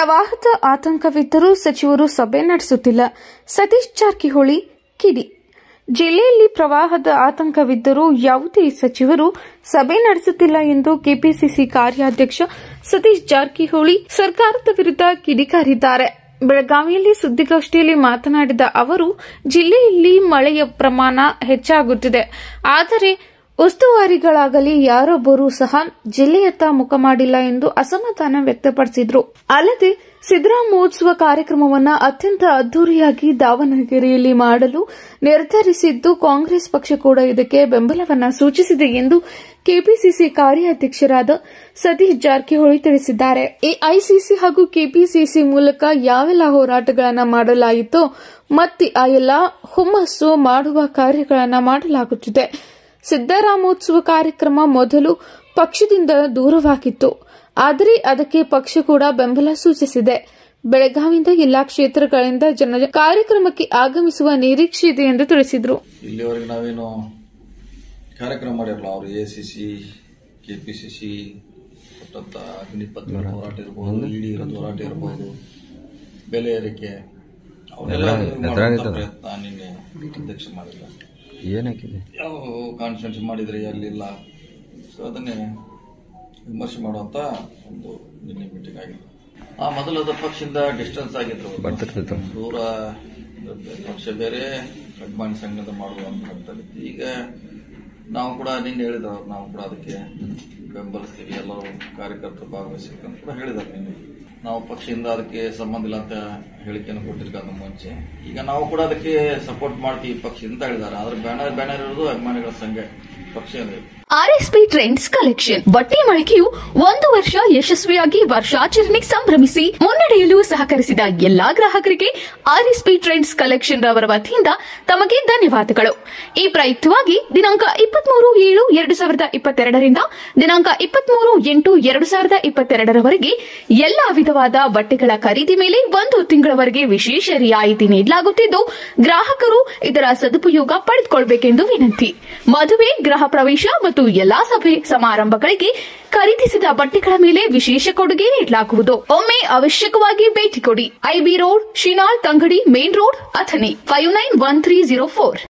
ಪ್ರವಾಹದ ಆತಂಕವಿದ್ದರೂ ಸಚಿವರು ಸಭೆ ನಡೆಸುತ್ತಿಲ್ಲ ಸತೀಶ್ ಜಾರಕಿಹೊಳಿ ಕಿಡಿ ಜಿಲ್ಲೆಯಲ್ಲಿ ಪ್ರವಾಹದ ಆತಂಕವಿದ್ದರೂ ಯಾವುದೇ ಸಚಿವರು ಸಭೆ ನಡೆಸುತ್ತಿಲ್ಲ ಎಂದು ಕೆಪಿಸಿಸಿ ಕಾರ್ಯಾಧ್ಯಕ್ಷ ಸತೀಶ್ ಜಾರಕಿಹೊಳಿ ಸರ್ಕಾರದ ವಿರುದ್ಧ ಕಿಡಿಕಾರಿದ್ದಾರೆ ಬೆಳಗಾವಿಯಲ್ಲಿ ಸುದ್ದಿಗೋಷ್ಠಿಯಲ್ಲಿ ಮಾತನಾಡಿದ ಅವರು ಜಿಲ್ಲೆಯಲ್ಲಿ ಮಳೆಯ ಪ್ರಮಾಣ ಹೆಚ್ಚಾಗುತ್ತಿದೆ ಆದರೆ ಉಸ್ತುವಾರಿಗಳಾಗಲಿ ಯಾರೊಬ್ಬರೂ ಸಹ ಜಿಲ್ಲೆಯತ್ತ ಮುಖ ಮಾಡಿಲ್ಲ ಎಂದು ಅಸಮಾಧಾನ ವ್ಯಕ್ತಪಡಿಸಿದರು ಅಲ್ಲದೆ ಸಿದ್ದರಾಮೋತ್ಸವ ಕಾರ್ಯಕ್ರಮವನ್ನು ಅತ್ಯಂತ ಅದ್ದೂರಿಯಾಗಿ ದಾವಣಗೆರೆಯಲ್ಲಿ ಮಾಡಲು ನಿರ್ಧರಿಸಿದ್ದು ಕಾಂಗ್ರೆಸ್ ಪಕ್ಷ ಕೂಡ ಇದಕ್ಕೆ ಬೆಂಬಲವನ್ನು ಸೂಚಿಸಿದೆ ಎಂದು ಕೆಪಿಸಿಸಿ ಕಾರ್ಯಾಧ್ಯಕ್ಷರಾದ ಸತೀಶ್ ಜಾರಕಿಹೊಳಿ ತಿಳಿಸಿದ್ದಾರೆ ಎಐಸಿಸಿ ಹಾಗೂ ಕೆಪಿಸಿಸಿ ಮೂಲಕ ಯಾವೆಲ್ಲ ಹೋರಾಟಗಳನ್ನು ಮಾಡಲಾಯಿತೋ ಮತ್ತೆ ಆ ಎಲ್ಲ ಹುಮ್ಮಸ್ಸು ಮಾಡುವ ಕಾರ್ಯಗಳನ್ನು ಮಾಡಲಾಗುತ್ತಿದೆ ಸಿದ್ದರಾಮೋತ್ಸವ ಕಾರ್ಯಕ್ರಮ ಮೊದಲು ಪಕ್ಷದಿಂದ ದೂರವಾಗಿತ್ತು ಆದರೆ ಅದಕ್ಕೆ ಪಕ್ಷ ಕೂಡ ಬೆಂಬಲ ಸೂಚಿಸಿದೆ ಬೆಳಗಾವಿಯಿಂದ ಎಲ್ಲಾ ಕ್ಷೇತ್ರಗಳಿಂದ ಜನ ಕಾರ್ಯಕ್ರಮಕ್ಕೆ ಆಗಮಿಸುವ ನಿರೀಕ್ಷೆ ಇದೆ ಎಂದು ತಿಳಿಸಿದರು ಇಲ್ಲಿವರೆಗೆ ನಾವೇನು ಕಾರ್ಯಕ್ರಮ ಮಾಡಿರಲ್ಲ ಅವರು A C C K P C C ಕೊಟ್ಟಂತ ಅಗ್ನಿಪಥ ಹೋರಾಟ ಇರ್ಬೋದು ಇಡಿ ಇರೋದು ಹೋರಾಟ ಇರ್ಬೋದು ಬೆಲೆ ಏರಿಕೆ ಅವನ್ನೆಲ್ಲ ಮಾಡುವಂತ ಪ್ರಯತ್ನ ನಿನ್ನೆ ಅಧ್ಯಕ್ಷ ಮಾಡಿಲ್ಲ ಏನಾಗಿದೆ ಯಾವ ಕಾನ್ಫಿಡೆನ್ಸ್ ಮಾಡಿದ್ರೆ ಅಲ್ಲಿಲ್ಲ ಸೊ ಅದನ್ನೇ ವಿಮರ್ಶೆ ಮಾಡುವಂತ ಒಂದು ನಿನ್ನೆ ಮೀಟಿಂಗ್ ಆಗಿದೆ ಆ ಮೊದಲು ಅದು ಪಕ್ಷದಿಂದ ಡಿಸ್ಟೆನ್ಸ್ ಆಗಿದ್ರು ಅವರು. ಬರ್ತಿರ್ತೈತೆ. ದೂರ ಪಕ್ಷ ಬೇರೆ ಅಭಿಮಾನಿ ಸಂಘದ ಮಾಡುವಂತ ಹಂತದಲ್ಲಿ ಈಗ ನಾವು ಕೂಡ ನಿನ್ನೆ ಹೇಳಿದ್ರು ಅವ್ರು, ನಾವು ಕೂಡ ಅದಕ್ಕೆ ಬೆಂಬಲಿಸ್ತೀವಿ ಎಲ್ಲರೂ ಕಾರ್ಯಕರ್ತರು ಭಾಗವಹಿಸಬೇಕು ಅಂತ ಕೂಡ ಹೇಳಿದ್ದಾರೆ ನಿನ್ನೆ ನಾವು ಪಕ್ಷದಿಂದ ಅದಕ್ಕೆ ಸಂಬಂಧ ಇಲ್ಲ ಅಂತ ಹೇಳಿಕೆಯನ್ನು ಕೊಟ್ಟಿರ್ಕಾದ ಮುಂಚೆ ಈಗ ನಾವು ಕೂಡ ಅದಕ್ಕೆ ಸಪೋರ್ಟ್ ಮಾಡ್ತೀವಿ ಪಕ್ಷದಿಂದ ಹೇಳಿದ್ದಾರೆ ಆದ್ರೆ ಬ್ಯಾನರ್ ಬ್ಯಾನರ್ ಇರೋದು ಅಭಿಮಾನಿಗಳ ಸಂಘ ಪಕ್ಷ ಅಂದ್ರೆ ಆರ್ಎಸ್ಪಿ ಟ್ರೆಂಡ್ಸ್ ಕಲೆಕ್ಷನ್ ಬಟ್ಟೆ ಮಳಿಗೆಯು ಒಂದು ವರ್ಷ ಯಶಸ್ವಿಯಾಗಿ ವರ್ಷಾಚರಣೆ ಸಂಭ್ರಮಿಸಿ ಮುನ್ನಡೆಯಲು ಸಹಕರಿಸಿದ ಎಲ್ಲಾ ಗ್ರಾಹಕರಿಗೆ ಆರ್ಎಸ್ಪಿ ಟ್ರೆಂಡ್ಸ್ ಕಲೆಕ್ಷನ್ ರವರ ವತಿಯಿಂದ ತಮಗೆ ಧನ್ಯವಾದಗಳು ಈ ಪ್ರಯುಕ್ತವಾಗಿ ದಿನಾಂಕ ಇಪ್ಪತ್ಮೂರು ಏಳು ಎರಡು ಸಾವಿರದ ಇಪ್ಪತ್ತೆರಡರಿಂದ ದಿನಾಂಕ ಇಪ್ಪತ್ಮೂರು ಎಂಟು ಎರಡು ಸಾವಿರದ ಇಪ್ಪತ್ತೆರಡರವರೆಗೆ ಎಲ್ಲಾ ವಿಧವಾದ ಬಟ್ಟೆಗಳ ಖರೀದಿ ಮೇಲೆ ಒಂದು ತಿಂಗಳವರೆಗೆ ವಿಶೇಷ ರಿಯಾಯಿತಿ ನೀಡಲಾಗುತ್ತಿದ್ದು ಗ್ರಾಹಕರು ಇದರ ಸದುಪಯೋಗ ಪಡೆದುಕೊಳ್ಳಬೇಕೆಂದು ವಿನಂತಿ ಮದುವೆ ಗೃಹ ಪ್ರವೇಶ ಮತ್ತು ಎಲ್ಲಾ ಸಭೆ ಸಮಾರಂಭಗಳಿಗೆ ಖರೀದಿಸಿದ ಬಟ್ಟೆಗಳ ಮೇಲೆ ವಿಶೇಷ ಕೊಡುಗೆ ನೀಡಲಾಗುವುದು ಒಮ್ಮೆ ಅವಶ್ಯಕವಾಗಿ ಭೇಟಿ ಕೊಡಿ IB road Shinal Tangadi main road Athani five nine one three zero four